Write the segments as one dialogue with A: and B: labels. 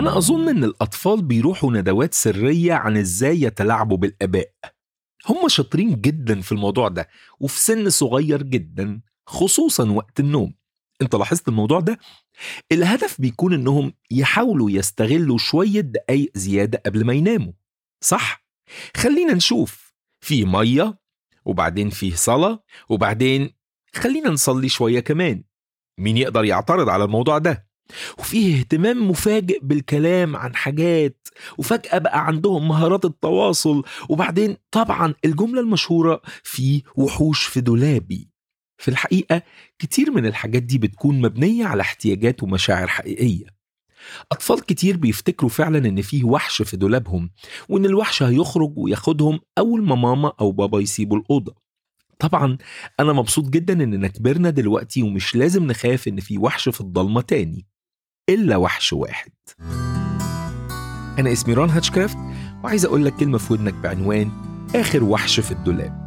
A: أنا أظن إن الأطفال بيروحوا ندوات سرية عن إزاي يتلاعبوا بالآباء هم شاطرين جدا في الموضوع ده وفي سن صغير جدا خصوصا وقت النوم انت لاحظت الموضوع ده الهدف بيكون انهم يحاولوا يستغلوا شوية دقايق زيادة قبل ما يناموا صح خلينا نشوف في مية وبعدين فيه صلاة وبعدين خلينا نصلي شوية كمان مين يقدر يعترض على الموضوع ده وفيه اهتمام مفاجئ بالكلام عن حاجات وفجأة بقى عندهم مهارات التواصل وبعدين طبعا الجملة المشهورة في وحوش في دولابي في الحقيقة كتير من الحاجات دي بتكون مبنية على احتياجات ومشاعر حقيقية أطفال كتير بيفتكروا فعلا إن فيه وحش في دولابهم وإن الوحش هيخرج وياخدهم أول ما ماما أو بابا يسيبوا الأوضة طبعا أنا مبسوط جدا إننا كبرنا دلوقتي ومش لازم نخاف إن في وحش في الضلمة تاني إلا وحش واحد أنا اسمي ران هاتشكرافت وعايز أقول لك كلمة في ودنك بعنوان آخر وحش في الدولاب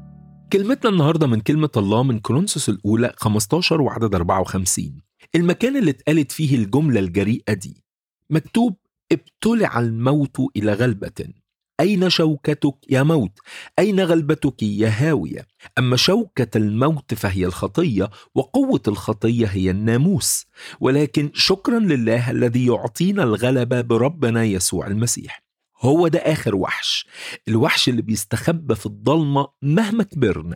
A: كلمتنا النهاردة من كلمة الله من كورنثوس الأولى 15 وعدد 54 المكان اللي اتقالت فيه الجملة الجريئة دي مكتوب ابتلع الموت إلى غلبة أين شوكتك يا موت؟ أين غلبتك يا هاوية؟ أما شوكة الموت فهي الخطية وقوة الخطية هي الناموس ولكن شكرا لله الذي يعطينا الغلبة بربنا يسوع المسيح هو ده آخر وحش الوحش اللي بيستخبى في الضلمة مهما كبرنا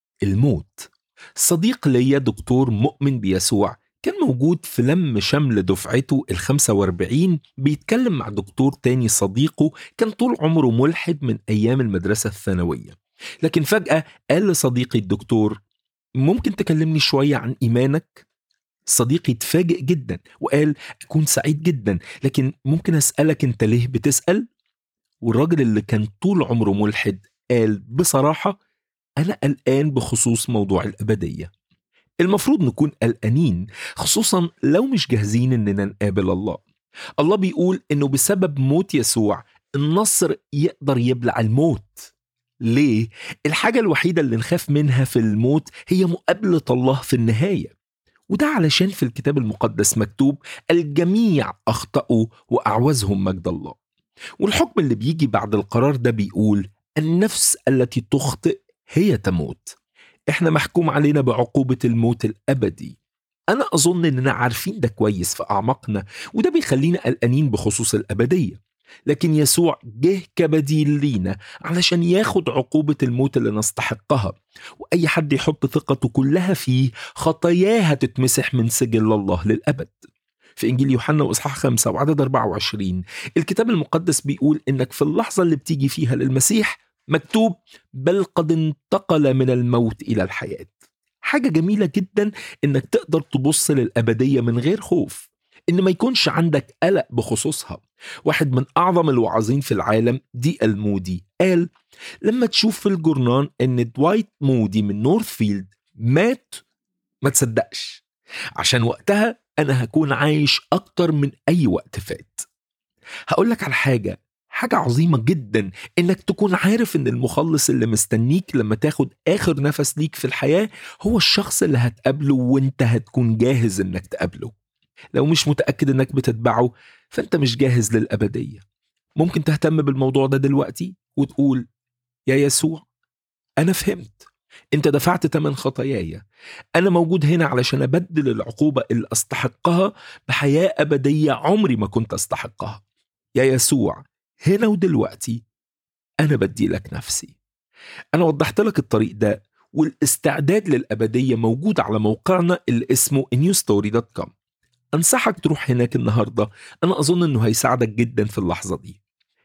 A: الموت صديق ليا دكتور مؤمن بيسوع كان موجود في لم شمل دفعته ال 45 بيتكلم مع دكتور تاني صديقه كان طول عمره ملحد من أيام المدرسة الثانوية لكن فجأة قال لصديقي الدكتور ممكن تكلمني شوية عن إيمانك؟ صديقي اتفاجئ جدا وقال أكون سعيد جدا لكن ممكن أسألك أنت ليه بتسأل؟ والراجل اللي كان طول عمره ملحد قال بصراحة أنا قلقان بخصوص موضوع الأبدية المفروض نكون قلقانين خصوصا لو مش جاهزين اننا نقابل الله الله بيقول انه بسبب موت يسوع النصر يقدر يبلع الموت ليه؟ الحاجة الوحيدة اللي نخاف منها في الموت هي مقابلة الله في النهاية وده علشان في الكتاب المقدس مكتوب الجميع أخطأوا وأعوزهم مجد الله والحكم اللي بيجي بعد القرار ده بيقول النفس التي تخطئ هي تموت احنا محكوم علينا بعقوبة الموت الأبدي أنا أظن إننا عارفين ده كويس في أعماقنا وده بيخلينا قلقانين بخصوص الأبدية لكن يسوع جه كبديل لينا علشان ياخد عقوبة الموت اللي نستحقها وأي حد يحط ثقته كلها فيه خطاياه هتتمسح من سجل الله للأبد في إنجيل يوحنا وإصحاح 5 وعدد 24 الكتاب المقدس بيقول إنك في اللحظة اللي بتيجي فيها للمسيح مكتوب بل قد انتقل من الموت الى الحياه حاجه جميله جدا انك تقدر تبص للابديه من غير خوف ان ما يكونش عندك قلق بخصوصها واحد من اعظم الوعاظين في العالم دي المودي قال لما تشوف في الجورنان ان دوايت مودي من نورثفيلد مات ما تصدقش عشان وقتها انا هكون عايش اكتر من اي وقت فات هقولك على حاجه حاجة عظيمة جدا إنك تكون عارف إن المخلص اللي مستنيك لما تاخد آخر نفس ليك في الحياة هو الشخص اللي هتقابله وإنت هتكون جاهز إنك تقابله. لو مش متأكد إنك بتتبعه فأنت مش جاهز للأبدية. ممكن تهتم بالموضوع ده دلوقتي وتقول يا يسوع أنا فهمت أنت دفعت تمن خطاياي أنا موجود هنا علشان أبدل العقوبة اللي أستحقها بحياة أبدية عمري ما كنت أستحقها. يا يسوع هنا ودلوقتي أنا بدي لك نفسي أنا وضحت لك الطريق ده والاستعداد للأبدية موجود على موقعنا اللي اسمه newstory.com أنصحك تروح هناك النهاردة أنا أظن أنه هيساعدك جدا في اللحظة دي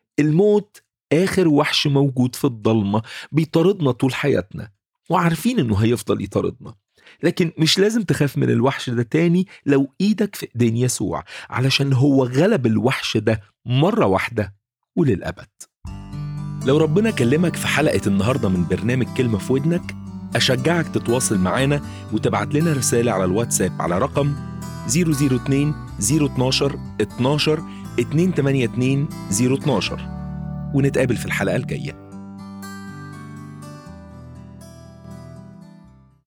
A: الموت آخر وحش موجود في الضلمة بيطاردنا طول حياتنا وعارفين أنه هيفضل يطاردنا لكن مش لازم تخاف من الوحش ده تاني لو ايدك في ايدين يسوع علشان هو غلب الوحش ده مرة واحدة وللأبد لو ربنا كلمك في حلقة النهاردة من برنامج كلمة في ودنك أشجعك تتواصل معانا وتبعت لنا رسالة على الواتساب على رقم 002 012 12 282 012 ونتقابل في الحلقة الجاية